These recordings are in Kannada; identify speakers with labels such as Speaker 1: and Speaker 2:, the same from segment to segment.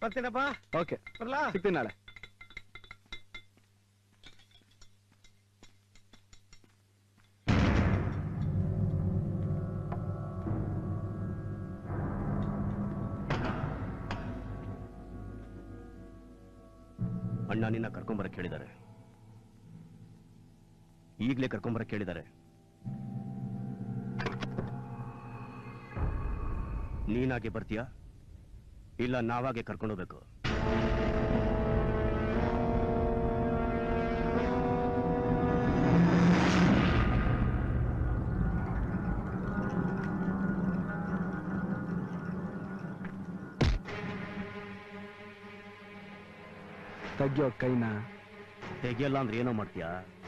Speaker 1: ಬರ್ತೀನಪ್ಪ
Speaker 2: ಓಕೆ
Speaker 1: ಬರ್ಲಾ
Speaker 2: ಸಿಗ್ತೀನಿ ನಾಳೆ
Speaker 3: ಅಣ್ಣ ನಿನ್ನ ಕರ್ಕೊಂಬರಕ್ ಹೇಳಿದ್ದಾರೆ ಈಗಲೇ ಕರ್ಕೊಂಬರಕ್ ಹೇಳಿದ್ದಾರೆ ನೀನಾಗೆ ಬರ್ತೀಯಾ ಇಲ್ಲ ನಾವಾಗೆ ಕರ್ಕೊಂಡೋಗ್ಬೇಕು
Speaker 2: ತೆಗಿಯೋ ಕೈನ
Speaker 3: ತೆಗಿಯಲ್ಲ ಅಂದ್ರೆ ಏನೋ ಮಾಡ್ತೀಯಾ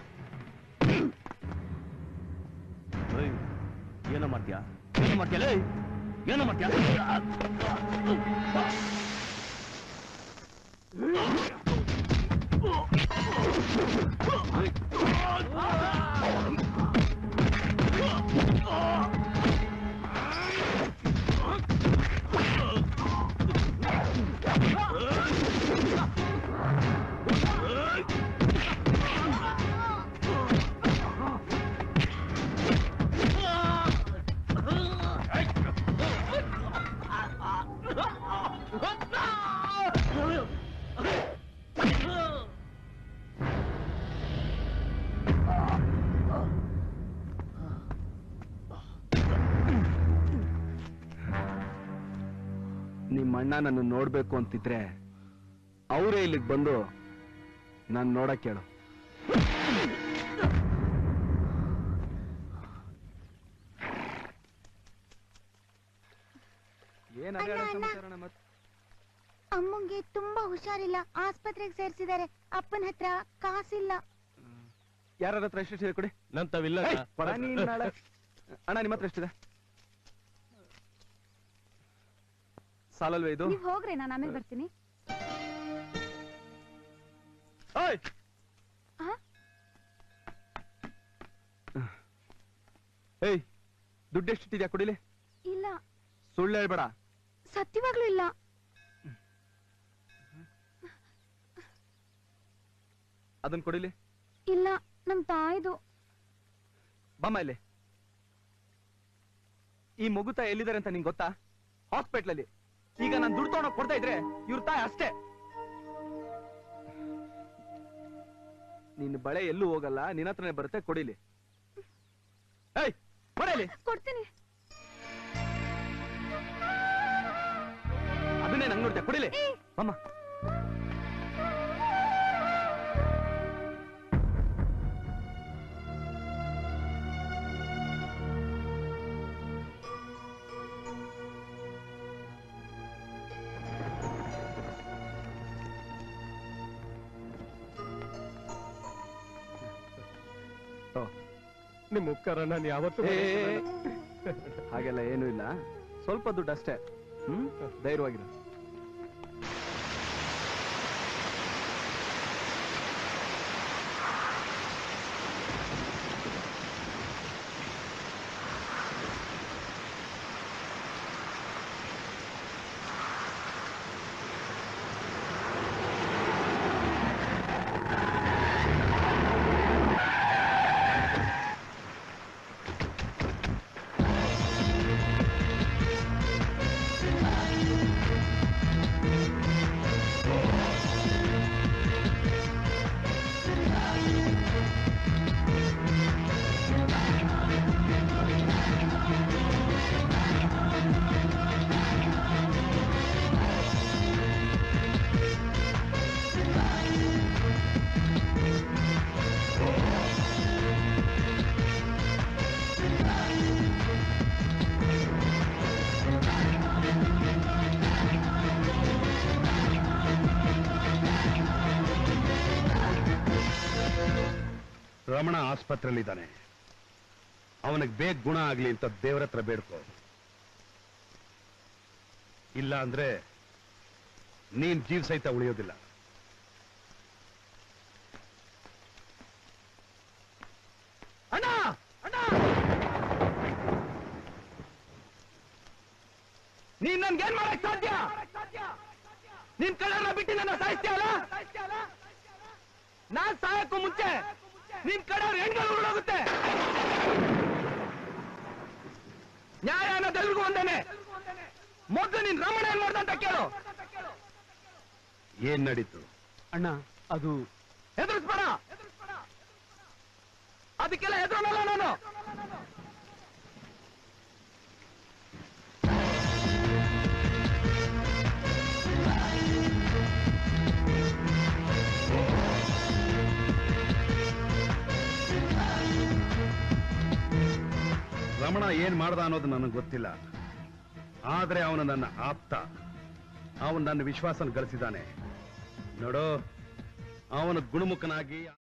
Speaker 3: ಏಯ್, ಏನೋ ಮಾಡ್ತೀಯಾ ಏನೋ ಮಾಡ್ತೀಯ ಲೇ? ಏನೋ ಮಾಡ್ತೀಯಾ
Speaker 2: ನಿಮ್ಮ ಅಣ್ಣ ನನ್ನ ನೋಡ್ಬೇಕು ಅಂತಿದ್ರೆ ಅವರೇ ಇಲ್ಲಿಗೆ ಬಂದು ನಾನು ನೋಡಕ್ ಕೇಳು ಏನ್ ಅದೇ
Speaker 4: ಅಣ್ಣ, ಅಣ್ಣ.
Speaker 2: ಸಮಾಚಾರ ಅಣ್ಣ ಮತ್ತೆ?
Speaker 4: ಅಮ್ಮಂಗೆ ತುಂಬಾ ಹುಷಾರಿಲ್ಲ ಆಸ್ಪತ್ರೆಗೆ ಸೇರ್ಸಿದ್ದಾರೆ ಅಪ್ಪನ ಹತ್ರ ಕಾಸಿಲ್ಲ
Speaker 2: ಯಾರ ಹತ್ರ ಎಷ್ಟಿದೆ ಕೊಡಿ
Speaker 1: ನಂತವಿಲ್ಲ
Speaker 2: ಏಯ್, ಕೊಡ ನೀನ್ ನಾಳೆ. ಅಣ್ಣ ನಿಮ್ಮ ಹತ್ರ ಎಷ್ಟಿದೆ ಸಾಲಲ್ವೇ ಇದು
Speaker 4: ನೀವ್ ಹೋಗ್ರಿ ನಾನು ಆಮೇಲೆ ಬರ್ತೀನಿ
Speaker 2: ಓಯ್!
Speaker 4: ಆ?
Speaker 2: ಏಯ್ ದುಡ್ಡು ಎಷ್ಟಿದ್ಯಾ ಕೊಡಿಲಿ
Speaker 4: ಇಲ್ಲ
Speaker 2: ಸುಳ್ಳು ಹೇಳ್ಬೇಡ
Speaker 4: ಸತ್ಯವಾಗ್ಲೂ ಇಲ್ಲ
Speaker 2: ಅದನ್ನ ಕೊಡಿಲಿ
Speaker 4: ಇಲ್ಲ ನಮ್ ತಾಯ್ದು
Speaker 2: ಬಮ್ಮ ಇಲ್ಲಿ ಈ ಮಗುತ ಎಲ್ಲಿದ್ದಾರೆ ಅಂತ ನಿಂಗೆ ಗೊತ್ತಾ ಹಾಸ್ಪಿಟ್ಲಲ್ಲಿ ಈಗ ನಾನು ದುಡ್ಡು ತಗೊಂಡೋಗ್ ಕೊಡ್ತಾ ಇದ್ರೆ ಇವ್ರ ತಾಯಿ ಅಷ್ಟೇ ನಿನ್ನ ಬಳೆ ಎಲ್ಲೂ ಹೋಗಲ್ಲ ನಿನ್ನ ಹತ್ರನೇ ಬರುತ್ತೆ ಕೊಡಿಲಿ ಏಯ್ ಕೊಡಲಿ
Speaker 4: ಕೊಡ್ತೀನಿ
Speaker 2: ಅದನ್ನೇ ನಂಗೆ ನೋಡ್ತಾ ಕೊಡಿಲಿ ಅಮ್ಮ
Speaker 1: ನಿಮ್ ಉಪಕಾರ ನಾನು ಯಾವತ್ತೂ
Speaker 2: ಏ,
Speaker 1: ಮರೆಯಲ್ಲ.
Speaker 2: ಹಾಗೆಲ್ಲ ಏನೂ ಇಲ್ಲ ಸ್ವಲ್ಪ ದುಡ್ಡು ಅಷ್ಟೇ ಹ್ಮ್ ಧೈರ್ಯವಾಗಿರು
Speaker 5: ರಮಣ ಆಸ್ಪತ್ರೆಯಲ್ಲಿದ್ದಾನೆ ಅವನಿಗೆ ಬೇಗ ಗುಣ ಆಗ್ಲಿ ಅಂತ ದೇವರ ಹತ್ರ ಬೇಡ್ಕೋ ಇಲ್ಲ ಅಂದ್ರೆ ನೀನ್ ಜೀವ ಸಹಿತ ಉಳಿಯೋದಿಲ್ಲ
Speaker 2: ಅಣ್ಣ ಅಣ್ಣ ನೀನ್ ನನ್ಗೇನ್ ಮಾಡಕ್ ಸಾಧ್ಯ ನಿನ್ ಕಳ್ಳರನ್ನ ಬಿಟ್ಟು ನನ್ನ ಸಾಯಿಸ್ತೀಯಲ್ಲ ನಾನ್ ಸಾಯಕ್ಕೂ ಮುಂಚೆ ನಿನ್ ಕಡೆ ಹೆಣ್ಗಳು ಉರುಳೋಗುತ್ತೆ ನ್ಯಾಯ ಅನ್ನೋದೆಲ್ರಿಗೂ ಒಂದೇನೆ ಮೊದ್ಲು ನಿನ್ ರಮಣ ಏನ್ ಮಾಡ್ದ ಅಂತ ಕೇಳು
Speaker 5: ಏನ್ ನಡೀತು
Speaker 3: ಅಣ್ಣ ಅದು
Speaker 2: ಹೆದರ್ಸ್ಬೇಡ ಅದಕ್ಕೆಲ್ಲ ಹೆದರೋನಲ್ಲ ನಾನು
Speaker 5: ರಮಣ ಏನ್ ಮಾಡ್ದ ಅನ್ನೋದು ನನಗೆ ಗೊತ್ತಿಲ್ಲ ಆದ್ರೆ ಅವನು ನನ್ನ ಆಪ್ತ ಅವನು ನನ್ನ ವಿಶ್ವಾಸನ ಗಳಿಸಿದ್ದಾನೆ ನೋಡು ಅವನು ಗುಣಮುಖನಾಗಿ